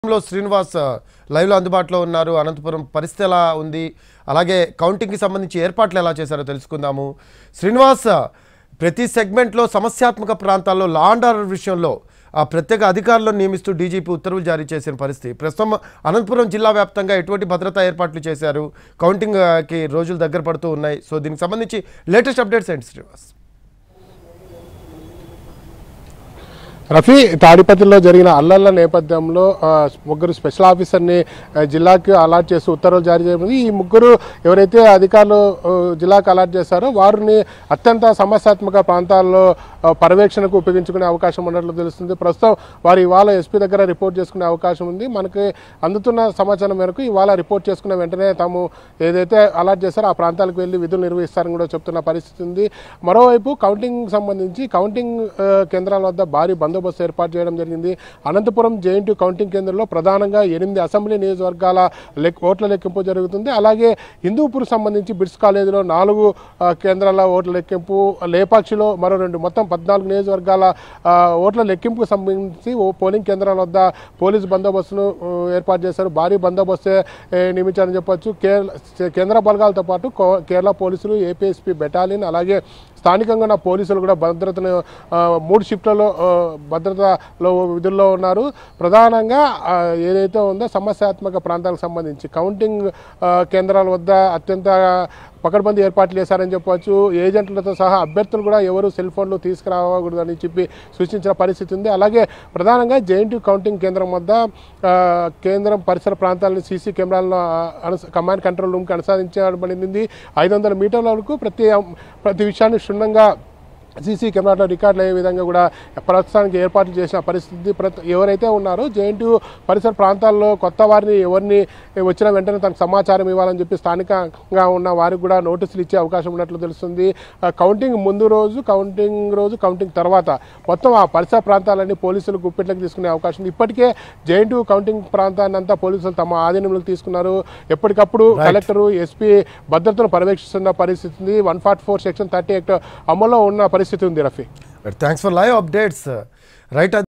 లో శ్రీనివాస్ లైవ్లో అందుబాటులో ఉన్నారు అనంతపురం పరిస్థితి ఎలా ఉంది అలాగే కౌంటింగ్కి సంబంధించి ఏర్పాట్లు ఎలా చేశారో తెలుసుకుందాము శ్రీనివాస్ ప్రతి సెగ్మెంట్లో సమస్యాత్మక ప్రాంతాల్లో లా అండ్ ఆర్డర్ విషయంలో ఆ ప్రత్యేక అధికారులను నియమిస్తూ డీజీపీ ఉత్తర్వులు జారీ చేసిన పరిస్థితి ప్రస్తుతం అనంతపురం జిల్లా వ్యాప్తంగా ఎటువంటి భద్రతా ఏర్పాట్లు చేశారు కౌంటింగ్కి రోజులు దగ్గర పడుతూ ఉన్నాయి సో దీనికి సంబంధించి లేటెస్ట్ అప్డేట్స్ ఏంటి శ్రీనివాస్ రఫీ తాడిపత్రిలో జరిగిన అల్లర్ల నేపథ్యంలో ఆ, ముగ్గురు స్పెషల్ ఆఫీసర్ని ఆ, జిల్లాకి అలాట్ చేసి ఉత్తర్వులు జారీ చేయబడింది ఈ ముగ్గురు ఎవరైతే అధికారులు ఆ, జిల్లాకు అలాట్ చేశారో వారిని అత్యంత సమస్యాత్మక ప్రాంతాల్లో ఆ, పర్యవేక్షణకు ఉపయోగించుకునే అవకాశం ఉన్నట్లు తెలుస్తుంది ప్రస్తుతం వారు ఇవాళ ఎస్పీ దగ్గర రిపోర్ట్ చేసుకునే అవకాశం ఉంది మనకి అందుతున్న సమాచారం మేరకు ఇవాళ రిపోర్ట్ చేసుకున్న వెంటనే తాము ఏదైతే అలాట్ చేశారో ఆ ప్రాంతాలకు వెళ్ళి విధులు నిర్వహిస్తారని కూడా చెప్తున్న పరిస్థితి ఉంది మరోవైపు కౌంటింగ్ సంబంధించి కౌంటింగ్ ఆ, కేంద్రాల వద్ద భారీ బందోబస్తు ఏర్పాటు చేయడం జరిగింది అనంతపురం జేఎన్టీ కౌంటింగ్ కేంద్రంలో ప్రధానంగా ఎనిమిది అసెంబ్లీ నియోజకవర్గాల లెక్ ఓట్ల లెక్కింపు జరుగుతుంది అలాగే హిందూపూర్ సంబంధించి బిట్స్ కాలేజీలో నాలుగు ఆ, కేంద్రాల ఓట్ల లెక్కింపు లేపాక్షిలో మరో రెండు మొత్తం పద్నాలుగు నియోజకవర్గాల ఆ, ఓట్ల లెక్కింపుకు సంబంధించి ఓ పోలింగ్ కేంద్రాల వద్ద పోలీసు బందోబస్తును ఆ, ఏర్పాటు చేశారు భారీ బందోబస్తే ఏ, నియమించారని చెప్పొచ్చు కేరళ కేంద్ర బలగాలతో పాటు కో- కేరళ పోలీసులు ఏపీఎస్పీ బెటాలియన్ అలాగే స్థానికంగా ఉన్న పోలీసులు కూడా భద్రతను ఆ, మూడు షిఫ్ట్లలో ఆ, భద్రతలో విధుల్లో ఉన్నారు ప్రధానంగా ఆ, ఏదైతే ఉందో సమస్యాత్మక ప్రాంతాలకు సంబంధించి కౌంటింగ్ ఆ, కేంద్రాల వద్ద అత్యంత పకడ్బందీ ఏర్పాట్లు చేశారని చెప్పవచ్చు ఏజెంట్లతో సహా అభ్యర్థులు కూడా ఎవరు సెల్ ఫోన్లు తీసుకురావకూడదని చెప్పి సూచించిన పరిస్థితి ఉంది అలాగే ప్రధానంగా జేఎన్టీ కౌంటింగ్ కేంద్రం వద్ద ఆ, కేంద్రం పరిసర ప్రాంతాలను సీసీ కెమెరాలను ఆ, అను- కమాండ్ కంట్రోల్ రూమ్కి అనుసరించబడింది ఐదు వందల మీటర్ల వరకు ప్రతి ప్రతి విషయాన్ని క్షుణ్ణంగా సీసీ కెమెరాలో రికార్డులు అయ్యే విధంగా కూడా ప్రస్తుతానికి ఏర్పాట్లు చేసిన పరిస్థితి ప్రతి ఎవరైతే ఉన్నారో జేఎన్టీ పరిసర ప్రాంతాల్లో కొత్త వారిని ఎవరిని వచ్చిన వెంటనే తనకు సమాచారం ఇవ్వాలని చెప్పి స్థానికంగా ఉన్న వారికి కూడా నోటీసులు ఇచ్చే అవకాశం ఉన్నట్లు తెలుస్తుంది ఆ, కౌంటింగ్ ముందు రోజు కౌంటింగ్ రోజు కౌంటింగ్ తర్వాత మొత్తం ఆ పరిసర ప్రాంతాలన్నీ పోలీసులు గుప్పెట్లకు తీసుకునే అవకాశం ఉంది ఇప్పటికే జేఎన్టీ కౌంటింగ్ ప్రాంతాన్ని అంతా పోలీసులు తమ ఆధీనంలోకి తీసుకున్నారు ఎప్పటికప్పుడు కలెక్టర్ ఎస్పీ భద్రతను పర్యవేక్షిస్తున్న పరిస్థితి ఉంది one forty four section thirty act అమల్లో ఉన్న పరిస్థితి ఉంది Rafi thanks for live updates right